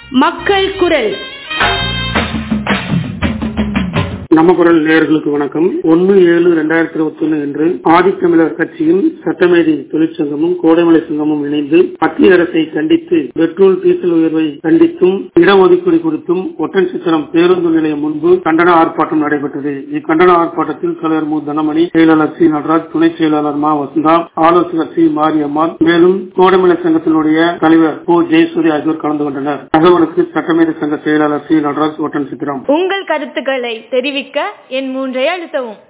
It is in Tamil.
மக்கள் குரல் நம்ம குரல் நேயர்களுக்கு வணக்கம் ஒன்னு ஏழு ரெண்டாயிரத்தி இருபத்தி ஒன்னு என்று ஆதித்தமிழர் கட்சியும் சட்டமேதை தொழிற்சங்கமும் கோடைமலை சங்கமும் இணைந்து மத்திய அரசை கண்டித்து பெட்ரோல் டீசல் உயர்வை கண்டித்தும் இடஒதுக்கீடு குறித்தும் ஒட்டன் சித்திரம் பேருந்து நிலையம் முன்பு கண்டன ஆர்ப்பாட்டம் நடைபெற்றது இக்கண்டன ஆர்ப்பாட்டத்தில் தலைவர் மு தனமணி செயலாளர் சி நடராஜ் துணை செயலாளர் மா வசந்தா ஆலோசகர் சி மாரியம்மாள் மேலும் கோடைமலை சங்கத்தினுடைய தலைவர் ஓ ஜெயசூரி ஆகியோர் கலந்து கொண்டனர் தகவலுக்கு சட்டமேதை சங்க செயலாளர் சி நடராஜ் ஒட்டன் சித்திரம் உங்கள் கருத்துக்களை தெரிவிக்க என் மூன்றை அழுத்தவும்